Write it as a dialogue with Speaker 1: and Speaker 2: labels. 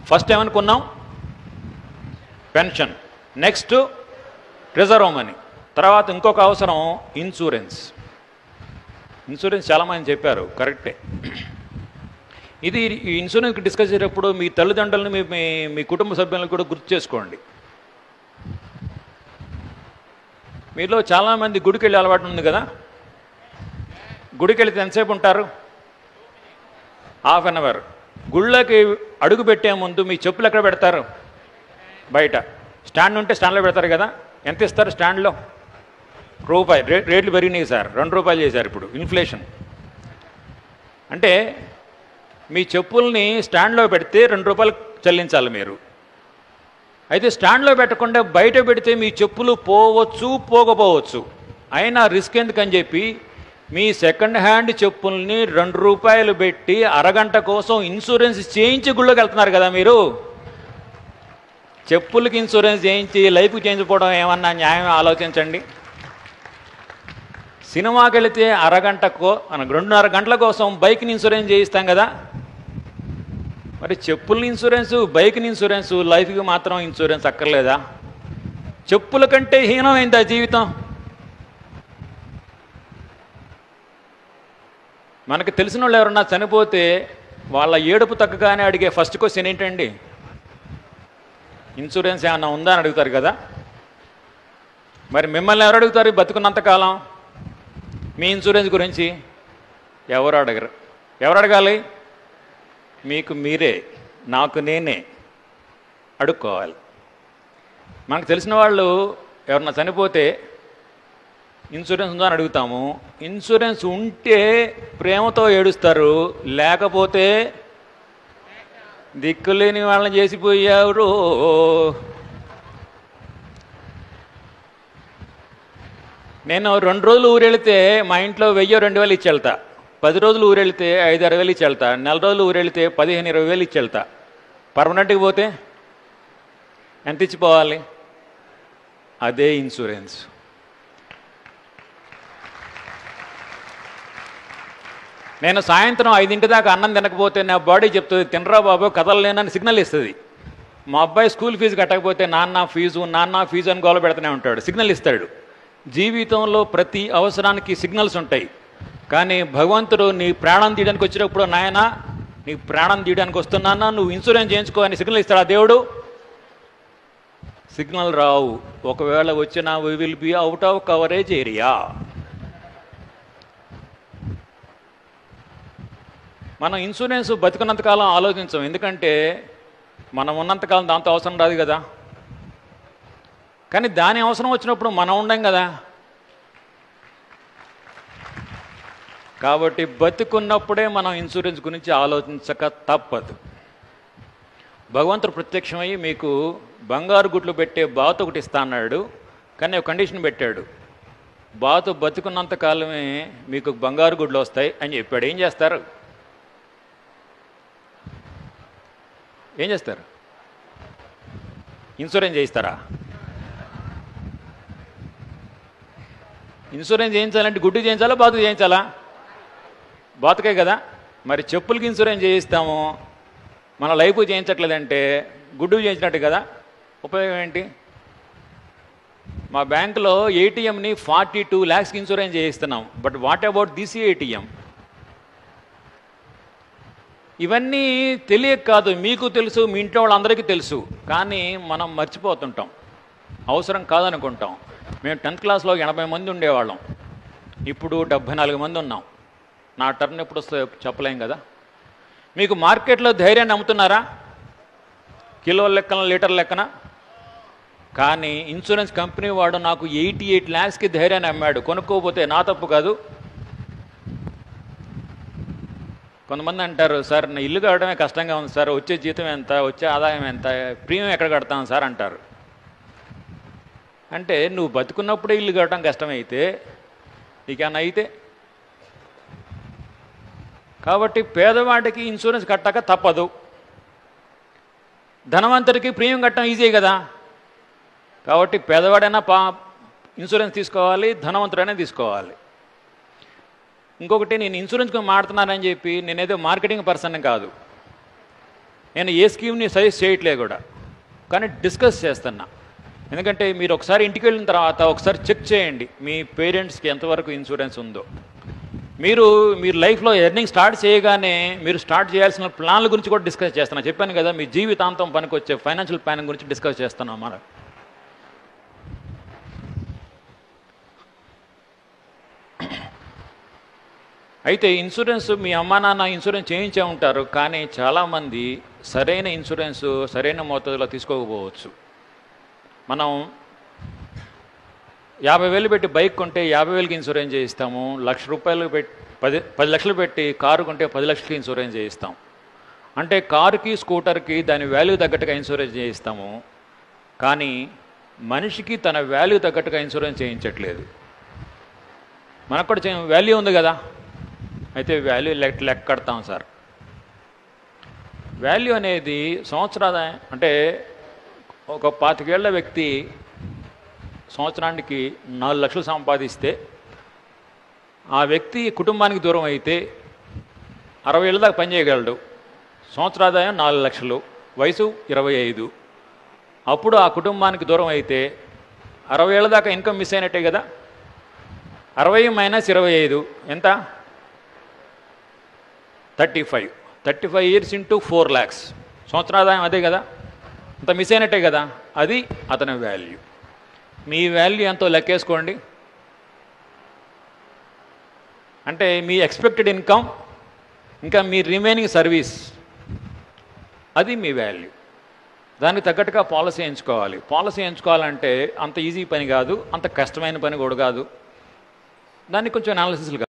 Speaker 1: first ఏమనుకున్నాం pension next reserve money తర్వాత ఇంకొక అవసరం ఇన్సూరెన్స్ ఇన్సూరెన్స్ చాలామంది చెప్పారు కరెక్టే ఇది ఈ ఇన్సూరెన్స్ డిస్కస్ చేసేటప్పుడు మీ తల్లిదండ్రులను మీ మీ మీ కుటుంబ సభ్యులను కూడా గుర్తు చేసుకోండి మీలో చాలామంది గుడికి వెళ్ళే అలవాటు ఉంది కదా గుడికి వెళితే ఎంతసేపు ఉంటారు హాఫ్ అన్ అవర్ గుళ్ళకి అడుగు పెట్టే ముందు మీ చెప్పులు ఎక్కడ పెడతారు బయట స్టాండ్ ఉంటే స్టాండ్లో పెడతారు కదా ఎంత ఇస్తారు స్టాండ్లో రూపాయి రే రేట్లు పెరిగినాయి సార్ రెండు రూపాయలు చేశారు ఇప్పుడు ఇన్ఫ్లేషన్ అంటే మీ చెప్పుల్ని స్టాండ్లో పెడితే రెండు రూపాయలు చెల్లించాలి మీరు అయితే స్టాండ్లో పెట్టకుండా బయట పెడితే మీ చెప్పులు పోవచ్చు పోకపోవచ్చు అయినా రిస్క్ ఎందుకని చెప్పి మీ సెకండ్ హ్యాండ్ చెప్పుల్ని రెండు రూపాయలు పెట్టి అరగంట కోసం ఇన్సూరెన్స్ చేయించి గుళ్ళోకి వెళ్తున్నారు కదా మీరు చెప్పులకి ఇన్సూరెన్స్ చేయించి లైఫ్కి చేయించుకోవడం ఏమన్నా న్యాయం ఆలోచించండి సినిమాకి వెళితే అరగంటకో మనకు రెండున్నర గంటల కోసం బైక్ని ఇన్సూరెన్స్ చేయిస్తాం కదా మరి చెప్పుల ఇన్సూరెన్స్ బైక్ని ఇన్సూరెన్స్ లైఫ్కి మాత్రం ఇన్సూరెన్స్ అక్కర్లేదా చెప్పుల కంటే హీనమైందా జీవితం మనకి తెలిసిన వాళ్ళు ఎవరన్నా చనిపోతే వాళ్ళ ఏడుపు తగ్గగానే అడిగే ఫస్ట్ క్వశ్చన్ ఏంటండి ఇన్సూరెన్స్ ఏమన్నా ఉందా అని అడుగుతారు కదా మరి మిమ్మల్ని ఎవరు అడుగుతారు బతుకున్నంతకాలం మీ ఇన్సూరెన్స్ గురించి ఎవరు అడగరు ఎవరు అడగాలి మీకు మీరే నాకు నేనే అడుక్కోవాలి మనకు తెలిసిన వాళ్ళు ఎవరన్నా చనిపోతే ఇన్సూరెన్స్ ఉందా అని అడుగుతాము ఇన్సూరెన్స్ ఉంటే ప్రేమతో ఏడుస్తారు లేకపోతే దిక్కులేని వాళ్ళని చేసిపోయారు నేను రెండు రోజులు ఊరెళ్తే మా ఇంట్లో వెయ్యి రెండు వేలు ఇచ్చి వెళ్తా పది రోజులు ఊరెళ్తే ఐదు ఆరు వేలు ఇచ్చి వెళ్తా నెల రోజులు ఊరెళ్తే పదిహేను ఇరవై వేలు ఇచ్చి వెళ్తా పర్మనెంట్కి పోతే ఎంత ఇచ్చిపోవాలి అదే ఇన్సూరెన్స్ నేను సాయంత్రం ఐదింటి దాకా అన్నం తినకపోతే నా బాడీ చెప్తుంది తినరా బాబు కదలలేనని సిగ్నల్ ఇస్తుంది మా అబ్బాయి స్కూల్ ఫీజు కట్టకపోతే నాన్న ఫీజు నాన్న ఫీజు అని గోల పెడుతూనే ఉంటాడు సిగ్నల్ ఇస్తాడు జీవితంలో ప్రతి అవసరానికి సిగ్నల్స్ ఉంటాయి కానీ భగవంతుడు నీ ప్రాణం తీయడానికి వచ్చినప్పుడు నాయన నీ ప్రాణం తీయడానికి వస్తున్నానా నువ్వు ఇన్సూరెన్స్ చేయించుకో అని సిగ్నల్ ఇస్తాడా దేవుడు సిగ్నల్ రావు ఒకవేళ వచ్చినా we will be out of coverage area మనం ఇన్సూరెన్స్ బతికున్నంతకాలం ఆలోచించాం ఎందుకంటే మనం ఉన్నంతకాలం దాంతో అవసరం రాదు కదా కానీ దాని అవసరం వచ్చినప్పుడు మనం ఉండం కదా కాబట్టి బతికున్నప్పుడే మనం ఇన్సూరెన్స్ గురించి ఆలోచించక తప్పదు భగవంతుడు ప్రత్యక్షమయ్యి మీకు బంగారు గుట్లు పెట్టే బాతు ఒకటి ఇస్తా అన్నాడు కానీ ఒక కండిషన్ పెట్టాడు బాతు బతుకున్నంత కాలమే మీకు బంగారు గుడ్లు వస్తాయి అని చెప్పాడు ఏం చేస్తారు ఏం చేస్తారు ఇన్సూరెన్స్ చేయిస్తారా ఇన్సూరెన్స్ చేయించాలంటే గుడ్డు చేయించాలా బాతు చేయించాలా బాతుకే కదా మరి చెప్పులకి ఇన్సూరెన్స్ చేయిస్తాము మన లైఫ్ చేయించట్లేదంటే గుడ్డు చేయించినట్టు కదా ఉపయోగం ఏంటి మా బ్యాంకులో ఏటీఎంని ఫార్టీ టూ ల్యాక్స్కి ఇన్సూరెన్స్ చేయిస్తున్నాం but what about this ATM ఇవన్నీ తెలియక కాదు మీకు తెలుసు మీ ఇంట్లో వాళ్ళందరికీ తెలుసు కానీ మనం మర్చిపోతుంటాం అవసరం కాదనుకుంటాం మేము టెన్త్ క్లాస్లో ఎనభై మంది ఉండేవాళ్ళం ఇప్పుడు డెబ్భై నాలుగు మంది ఉన్నాం నా టర్న్ ఎప్పుడు వస్తుందో చెప్పలేం కదా మీకు మార్కెట్లో ధైర్యాన్ని అమ్ముతున్నారా కిలోల లెక్కన లీటర్ లెక్కన కానీ ఇన్సూరెన్స్ కంపెనీ వాడు నాకు ఎయిటీ ఎయిట్ ల్యాక్స్కి ధైర్యాన్ని అమ్మాడు కొనుక్కోపోతే నా తప్పు కాదు కొంతమంది అంటారు సార్ నా ఇల్లు కట్టడమే కష్టంగా ఉంది సార్ వచ్చే జీతం ఎంత వచ్చే ఆదాయం ఎంత ప్రీమియం ఎక్కడ కడతాం సార్ అంటారు అంటే నువ్వు బతుకున్నప్పుడే ఇల్లు కట్టడం కష్టమైతే నీకేమన్నా అయితే కాబట్టి పేదవాడికి ఇన్సూరెన్స్ కట్టక తప్పదు ధనవంతుడికి ప్రీమియం కట్టడం ఈజీ కదా కాబట్టి పేదవాడైనా పా ఇన్సూరెన్స్ తీసుకోవాలి ధనవంతుడైనా తీసుకోవాలి ఇంకొకటి నేను ఇన్సూరెన్స్ గురించి మాడుతున్నానని చెప్పి నేనేదో మార్కెటింగ్ పర్సన్ కాదు నేను ఏ స్కీమ్ని సజెస్ట్ చేయట్లేదు కూడా కానీ డిస్కస్ చేస్తున్నా ఎందుకంటే మీరు ఒకసారి ఇంటికి వెళ్ళిన తర్వాత ఒకసారి చెక్ చేయండి మీ పేరెంట్స్కి ఎంతవరకు ఇన్సూరెన్స్ ఉందో మీరు మీరు లైఫ్లో ఎర్నింగ్ స్టార్ట్ చేయగానే మీరు స్టార్ట్ చేయాల్సిన ప్లాన్ల గురించి కూడా డిస్కస్ చేస్తున్నా చెప్పాను కదా మీ జీవితాంతం పనికొచ్చే ఫైనాన్షియల్ ప్లానింగ్ గురించి డిస్కస్ చేస్తున్నాం మనం అయితే ఇన్సూరెన్స్ మీ అమ్మా నాన్న ఇన్సూరెన్స్ చేయించే ఉంటారు కానీ చాలామంది సరైన ఇన్సూరెన్స్ సరైన మోతాదులో తీసుకోకపోవచ్చు మనం యాభై వేలు పెట్టి బైక్ కొంటే యాభై వేలకి ఇన్సూరెన్స్ చేయిస్తాము లక్ష రూపాయలు పెట్టి పది పది లక్షలు పెట్టి కారు కొంటే పది లక్షలకి ఇన్సూరెన్స్ చేయిస్తాం అంటే కారుకి స్కూటర్కి దాని వాల్యూ తగ్గట్టుగా ఇన్సూరెన్స్ చేయిస్తాము కానీ మనిషికి తన వాల్యూ తగ్గట్టుగా ఇన్సూరెన్స్ చేయించట్లేదు మనకు కూడా వాల్యూ ఉంది కదా అయితే వాల్యూ లెక్క లెక్క కడతాం సార్ వాల్యూ అనేది సంవత్సరాద అంటే ఒక పాతికేళ్ల వ్యక్తి సంవత్సరానికి నాలుగు లక్షలు సంపాదిస్తే ఆ వ్యక్తి కుటుంబానికి దూరం అయితే అరవై ఏళ్ళ దాకా పనిచేయగలడు సంవత్సరాదాయం నాలుగు లక్షలు వయసు ఇరవై ఐదు అప్పుడు ఆ కుటుంబానికి దూరం అయితే అరవై ఏళ్ళ దాకా ఇన్కమ్ మిస్ అయినట్టే కదా అరవై మైనస్ ఇరవై ఐదు ఎంత thirty five thirty five years into four lakhs సంవత్సరాదాయం అదే కదా అంత మిస్ అయినట్టే కదా అది అతని వాల్యూ మీ వాల్యూ ఎంతో లెక్కేసుకోండి అంటే మీ ఎక్స్పెక్టెడ్ ఇన్కమ్ ఇంకా మీ రిమైనింగ్ సర్వీస్ అది మీ వాల్యూ దానికి తగ్గట్టుగా పాలసీ ఎంచుకోవాలి పాలసీ ఎంచుకోవాలంటే అంత ఈజీ పని కాదు అంత కష్టమైన పని కూడా కాదు దానికి కొంచెం అనాలిసిస్